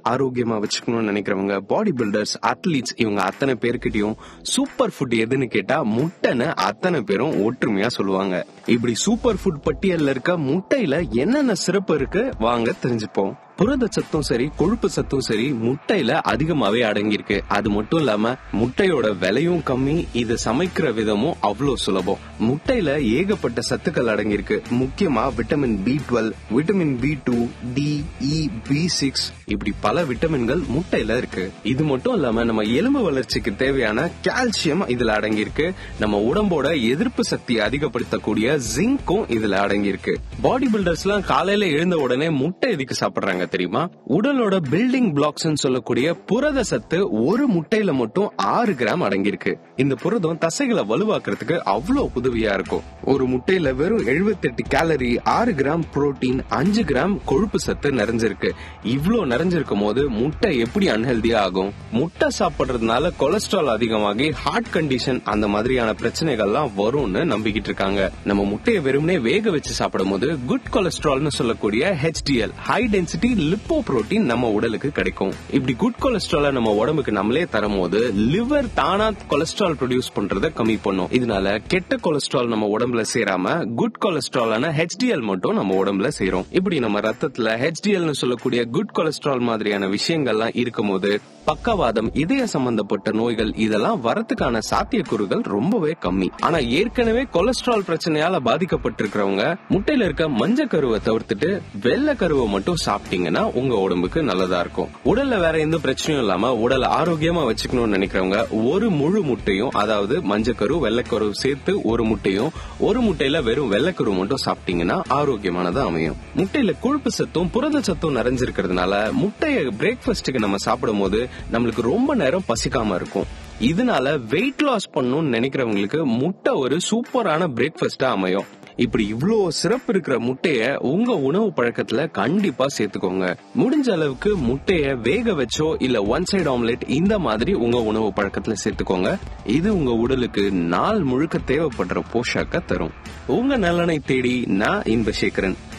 ஆரோக்கியமா வச்சுக்கணும்னு நினைக்கிறவங்க பாடி பில்டர்ஸ் அத்லீட்ஸ் இவங்க அத்தனை பேர்கிட்டயும் சூப்பர் ஃபுட் எதுன்னு கேட்டா முட்டைன்னு அத்தனை பேரும் ஒற்றுமையா சொல்லுவாங்க இப்படி சூப்பர் ஃபுட் பட்டியல்ல இருக்க முட்டையில என்னென்ன சிறப்பு இருக்கு வாங்க தெரிஞ்சுப்போம் புரத சத்தும் சரி கொழுப்பு சத்தும் சரி முட்டையில அதிகமாவே அடங்கியிருக்கு அது மட்டும் இல்லாம முட்டையோட விலையும் கம்மி இது சமைக்கிற விதமும் அவ்வளவு சுலபம் முட்டையில ஏகப்பட்ட சத்துக்கள் அடங்கியிருக்கு முக்கியமா vitamin B twelve vitamin B two D E B six இப்படி பல விட்டமின்கள் முட்டையில இருக்கு இது மட்டும் இல்லாம நம்ம எலும்பு வளர்ச்சிக்கு தேவையான கால்சியம் இதுல அடங்கியிருக்கு நம்ம உடம்போட எதிர்ப்பு சக்தி அதிகப்படுத்தக்கூடிய ஜிங்க்கும் இதுல அடங்கியிருக்கு பாடி பில்டர்ஸ் எல்லாம் காலையில எழுந்த உடனே முட்டை எதுக்கு சாப்பிடுறாங்க தெரியுமா உடலோட பில்டிங் பிளாக்ஸ் சொல்லக்கூடிய புரத சத்து ஒரு முட்டையில மட்டும் ஆறு கிராம் அடங்கியிருக்கு இந்த புரதம் தசைகளை வலுவாக்குறதுக்கு அவ்வளவு உதவியா இருக்கும் ஒரு முட்டையில வெறும் 78 கேலரி ஆறு கிராம் புரோட்டீன் அஞ்சு கிராம் கொழுப்பு சத்து நிறைஞ்சிருக்கு இவ்ளோ நிறைஞ்சிருக்கும் போது முட்டை எப்படி அன்ஹெல்தியா ஆகும் முட்டை சாப்பிடுறதுனால கொலஸ்ட்ரால் அதிகமாகி ஹார்ட் கண்டிஷன் அந்த மாதிரியான பிரச்சனைகள்லாம் வரும்னு நம்பிக்கிட்டு இருக்காங்க நம்ம முட்டையை வெறுமனே வேக வச்சு சாப்பிடும் போது குட் கொலஸ்ட்ரால்னு சொல்லக்கூடிய HDL high density lipoprotein நம்ம உடலுக்கு கிடைக்கும் இப்படி குட் கொலஸ்ட்ரால நம்ம உடம்புக்கு நம்மளே தரும் போது லிவர் தானா கொலஸ்ட்ரால் ப்ரொடியூஸ் பண்றத கம்மி பண்ணும் இதனால கெட்ட கொலஸ்ட்ரால் நம்ம உடம்புல சேராம குட் கொலஸ்ட்ராலான ஹெச்டிஎல் மட்டும் நம்ம உடம்புல சேரும் இப்படி நம்ம ரத்தத்துல ஹெச்டிஎல்னு சொல்லக்கூடிய குட் கொலஸ்ட்ரால் மாதிரியான விஷயங்கள்லாம் இருக்கும்போது பக்கவாதம் இதய சம்பந்தப்பட்ட நோய்கள் இதெல்லாம் வரத்துக்கான சாத்தியக்கூறுகள் ரொம்பவே கம்மி ஆனா ஏற்கனவே கொலஸ்ட்ரால் பிரச்சனையால பாதிக்கப்பட்டிருக்கிறவங்க முட்டையில இருக்க மஞ்ச கருவை தவிர்த்துட்டு வெள்ளை கருவை மட்டும் சாப்பிட்டீங்கன்னா உங்க உடம்புக்கு நல்லதா இருக்கும் உடல்ல வேற எந்த பிரச்சனையும் இல்லாம உடலை ஆரோக்கியமா வச்சுக்கணும்னு நினைக்கிறவங்க ஒரு முழு முட்டையும் அதாவது மஞ்சக்கரு வெள்ளைக்கரு சேர்த்து ஒரு முட்டையும் ஒரு முட்டையில வெறும் வெள்ளைக்கரு மட்டும் சாப்பிட்டீங்கன்னா ஆரோக்கியமானதா அமையும் முட்டையில கொழுப்பு சத்தும் புரத சத்தும் நிறைஞ்சிருக்கிறதுனால முட்டைய பிரேக்ஃபாஸ்ட்டுக்கு நம்ம சாப்பிடும் போது நம்மளுக்கு ரொம்ப நேரம் பசிக்காம இருக்கும் இதனால வெயிட் லாஸ் பண்ணணும்னு நினைக்கிறவங்களுக்கு முட்டை ஒரு சூப்பரான பிரேக்ஃபாஸ்டா அமையும் இப்படி இவ்ளோ சிறப்பு இருக்கிற முட்டைய உங்க உணவு பழக்கத்துல கண்டிப்பா சேர்த்துக்கோங்க முடிஞ்ச அளவுக்கு முட்டைய வேக வச்சோ இல்ல ஒன் சைடு ஆம்லெட் இந்த மாதிரி உங்க உணவு பழக்கத்துல சேர்த்துக்கோங்க இது உங்க உடலுக்கு நாள் முழுக்க தேவைப்படுற போஷாக்க தரும் உங்க நலனை தேடி நான் இன்பசேகரன்